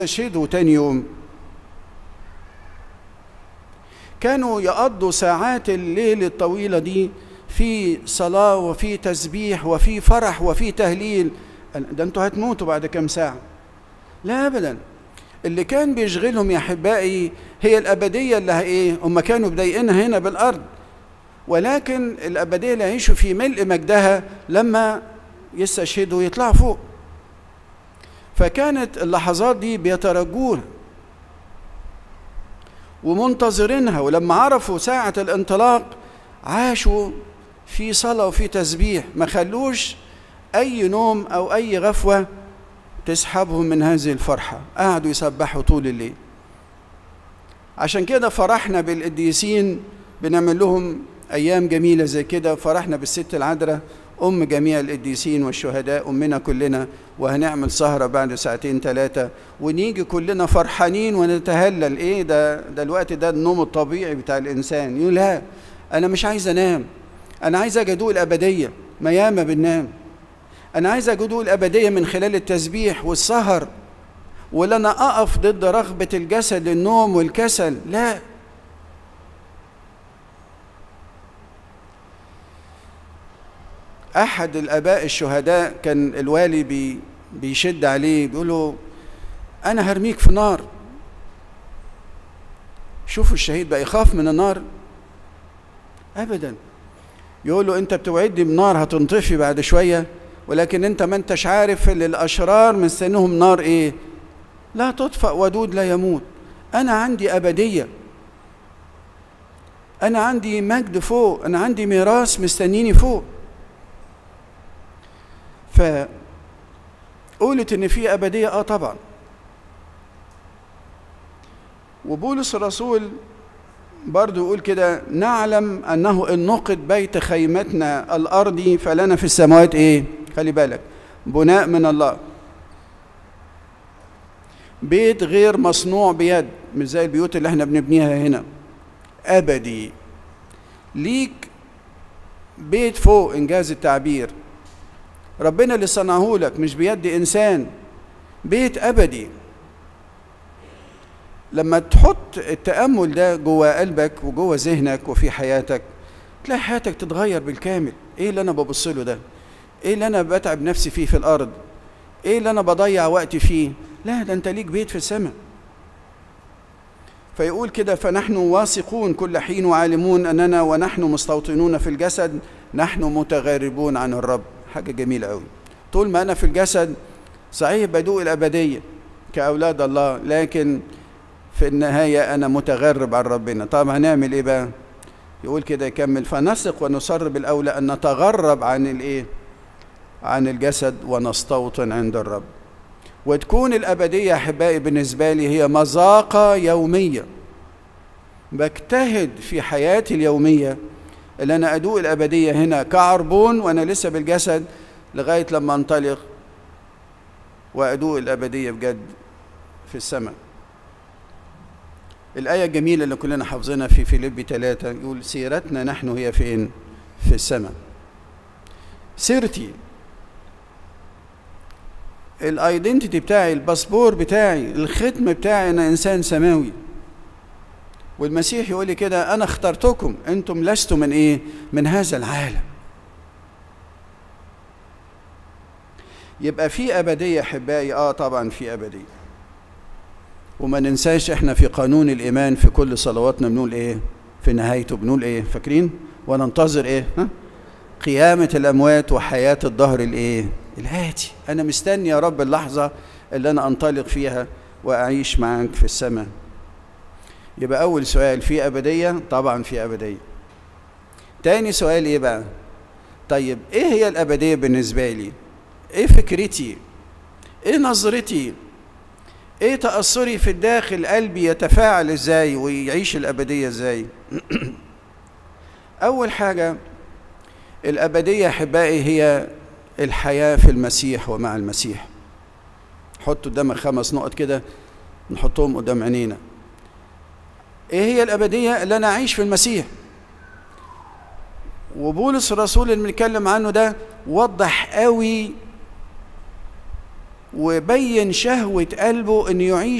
يستشهدوا تاني يوم كانوا يقضوا ساعات الليل الطويلة دي في صلاة وفي تسبيح وفي فرح وفي تهليل ده انتوا هتموتوا بعد كام ساعة لا أبدا اللي كان بيشغلهم يا أحبائي هي الأبدية اللي ايه هم كانوا مضايقينها هنا بالأرض ولكن الأبدية اللي هيعيشوا في ملء مجدها لما يستشهدوا ويطلعوا فوق فكانت اللحظات دي بيترجوها ومنتظرينها ولما عرفوا ساعة الانطلاق عاشوا في صلاة وفي تسبيح ما خلوش أي نوم أو أي غفوة تسحبهم من هذه الفرحة قعدوا يسبحوا طول الليل عشان كده فرحنا بالقديسين بنعمل لهم أيام جميلة زي كده فرحنا بالست العذراء أم جميع القديسين والشهداء أمنا كلنا وهنعمل سهرة بعد ساعتين ثلاثة ونيجي كلنا فرحانين ونتهلل إيه ده ده الوقت ده النوم الطبيعي بتاع الإنسان يقول لا أنا مش عايز أنام أنا عايز أجدوق الأبدية ما ياما بننام أنا عايز أجدوق الأبدية من خلال التسبيح والسهر ولا أنا أقف ضد رغبة الجسد للنوم والكسل لا احد الاباء الشهداء كان الوالي بي بيشد عليه بيقول له انا هرميك في نار شوفوا الشهيد بقى يخاف من النار ابدا يقول له انت بتوعدني بنار هتنطفي بعد شويه ولكن انت ما انتش عارف اللي الاشرار مستنيهم نار ايه لا تطفأ ودود لا يموت انا عندي ابديه انا عندي مجد فوق انا عندي ميراث مستنيني فوق فقولت ان في ابديه اه طبعا وبولس الرسول برضو يقول كده نعلم انه ان نقد بيت خيمتنا الارضي فلنا في السماوات ايه خلي بالك بناء من الله بيت غير مصنوع بيد مش زي البيوت اللي احنا بنبنيها هنا ابدي ليك بيت فوق انجاز التعبير ربنا اللي صنعه لك مش بيد انسان بيت ابدي لما تحط التامل ده جوه قلبك وجوه ذهنك وفي حياتك تلاقي حياتك تتغير بالكامل ايه اللي انا ببص له ده ايه اللي انا بتعب نفسي فيه في الارض ايه اللي انا بضيع وقتي فيه لا ده انت ليك بيت في السماء فيقول كده فنحن واثقون كل حين وعالمون اننا ونحن مستوطنون في الجسد نحن متغربون عن الرب حاجة جميلة قوي طول ما أنا في الجسد صحيح بدوق الأبدية كأولاد الله لكن في النهاية أنا متغرب عن ربنا طب هنعمل إيه بقى يقول كده يكمل فنثق ونصر بالأولى أن نتغرب عن الإيه عن الجسد ونستوطن عند الرب وتكون الأبدية أحبائي بالنسبة لي هي مذاقة يومية بجتهد في حياتي اليوميه اللي انا ادوق الابديه هنا كعربون وانا لسه بالجسد لغايه لما انطلق وادوق الابديه بجد في السماء الآية الجميلة اللي كلنا حافظينها في فيليب ثلاثة يقول سيرتنا نحن هي فين؟ في السماء. سيرتي الايدنتيتي بتاعي الباسبور بتاعي الختم بتاعي انا انسان سماوي والمسيح يقول لي كده انا اخترتكم انتم لستم من ايه من هذا العالم يبقى في ابديه احبائي اه طبعا في ابديه وما ننساش احنا في قانون الايمان في كل صلواتنا بنقول ايه في نهايته بنقول ايه فاكرين وننتظر ايه ها؟ قيامه الاموات وحياه الظهر الايه الاتي انا مستني يا رب اللحظه اللي انا انطلق فيها واعيش معاك في السماء يبقى أول سؤال في أبدية؟ طبعا في أبدية. تاني سؤال إيه بقى؟ طيب إيه هي الأبدية بالنسبة لي؟ إيه فكرتي؟ إيه نظرتي؟ إيه تأثري في الداخل قلبي يتفاعل إزاي ويعيش الأبدية إزاي؟ أول حاجة الأبدية أحبائي هي الحياة في المسيح ومع المسيح. حط قدامك خمس نقط كده نحطهم قدام عينينا. ايه هي الابديه اللي انا اعيش في المسيح وبولس الرسول اللي بنتكلم عنه ده وضح قوي وبين شهوة قلبه أن يعيش